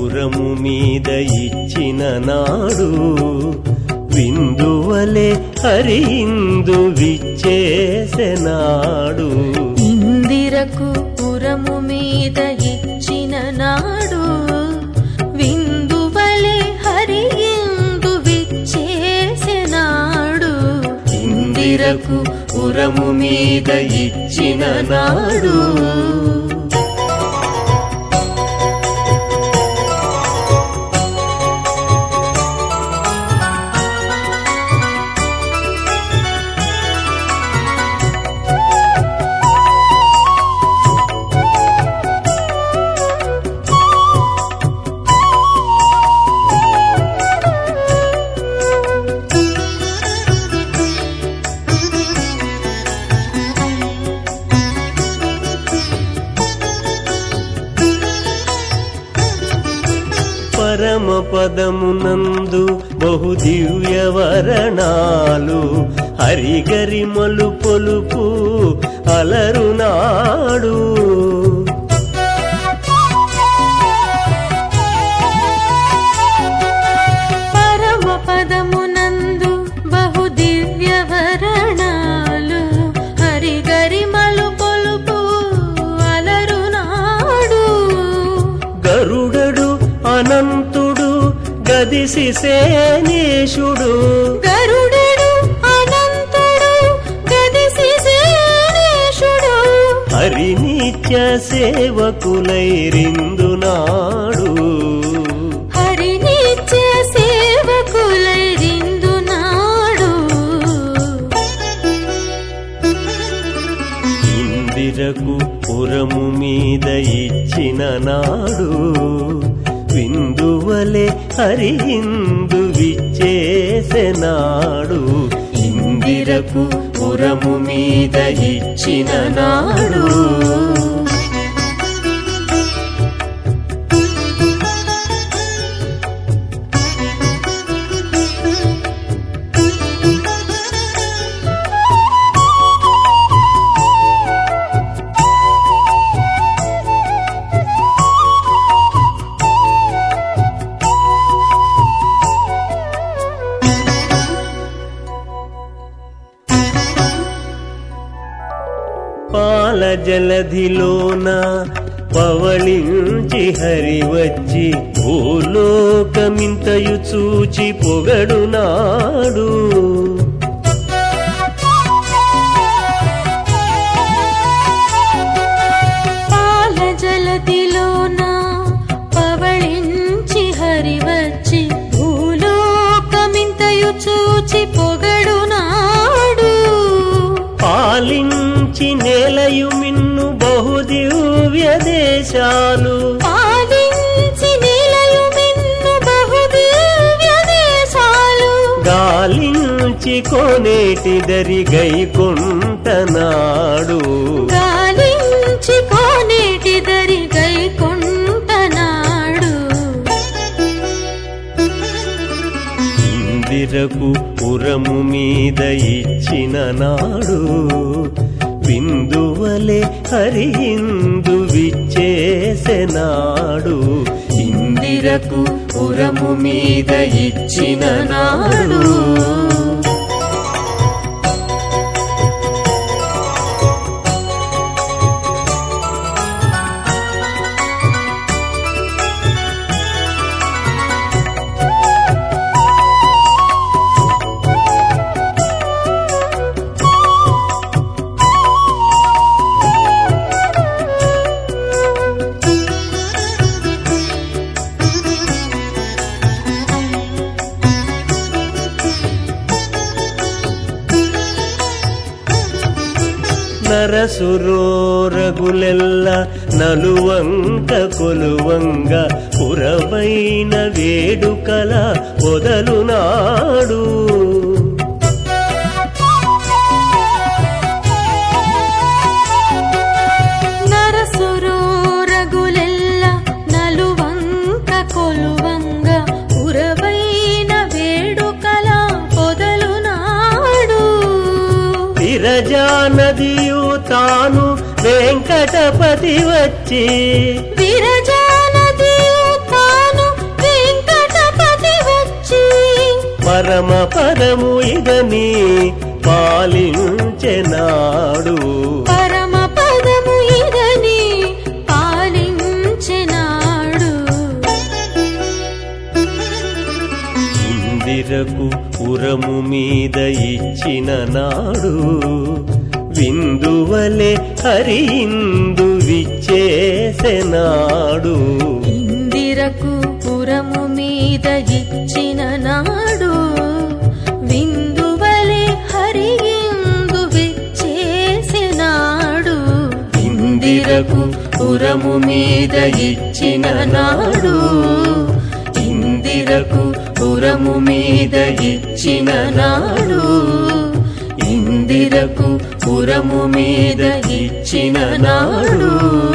పురము మీద ఇచ్చిన నాడు విందువలే హరిందు విచ్చేసెనాడు ఇందిరకు పురము మీద ఇచ్చిన నాడు విందువలే హరియిందు విచ్చేసెనాడు ఇందిరకు పురము మీద ఇచ్చిన నాడు పరమ పదమునందు బహు దివ్య వరణాలు హరిగరిమలు పొలుపు అలరునాడు పరమ పదమునందు బహు దివ్య వరణాలు హరిగరిమలు పొలుపు అలరునాడు గరుడడు అనంతుడు గదిసి సేనేశుడు గరుడడు అనంతుడు గదిసి సేనేశుడు హరినిత్య సేవకులైరిందునాడు హరినిత్య సేవకులైరిందునాడు ఇందిరకు పురము మీద ఇచ్చిన నాడు విందువలే హరిందు విచ్చేసెనాడు ఇందిరకు పురము మీద ఇచ్చిన నాడు పాల జలధిలోన పవళించి హరి వచ్చి భూలోకమింతయు చూచి పొగడునాడు పాల జలదిలోన పవళించి హరి వచ్చి భూలోకమింతయు చూచి పొగడునాడు పాలించి నేలయు మిన్ను బహుదివ్య దేశాలు పాలించి నిలయు మిన్ను బహుదివ్య దేశాలు గాలించి కోనేటి దరి గైకుంటనాడు గాలించి కోనేటి దరి గైకుంటనాడు ఇందిరకు పురము మీద ఇచ్చిన నాడు బిందువలే హరిందు విచ్చేసెనాడు ఇందిరకు పురము మీద ఇచ్చిన నాడు నరసురోరగులెల్ల నలువంక కొలువంగ పురవైన వేడుకల పొదలునాడు నరసురోరగులెల్ల నలువంక కొలువంగ ఉరవైన వేడుకల పొదలునాడు విరజా నదియు తాను వెంకటపతి వచ్చి విరజానదియు తాను పదము ఇదని పాలించెనాడు పరమ పదము ఇదని పాలించెనాడు ఇందిరకు పురము మీద ఇచ్చిన నాడు విందువలే హరిందు విచ్చేసెనాడు ఇందిరకు పురము మీద ఇచ్చిన నాడు విందువలే హరియిందు విచ్చేసినాడు ఇందిరకు పురము మీద ఇచ్చిన నాడు ఇందిరకు పురము మీద ఇచ్చిన నాడు ఇందిరకు పురము మీద ఇచ్చిన నాడు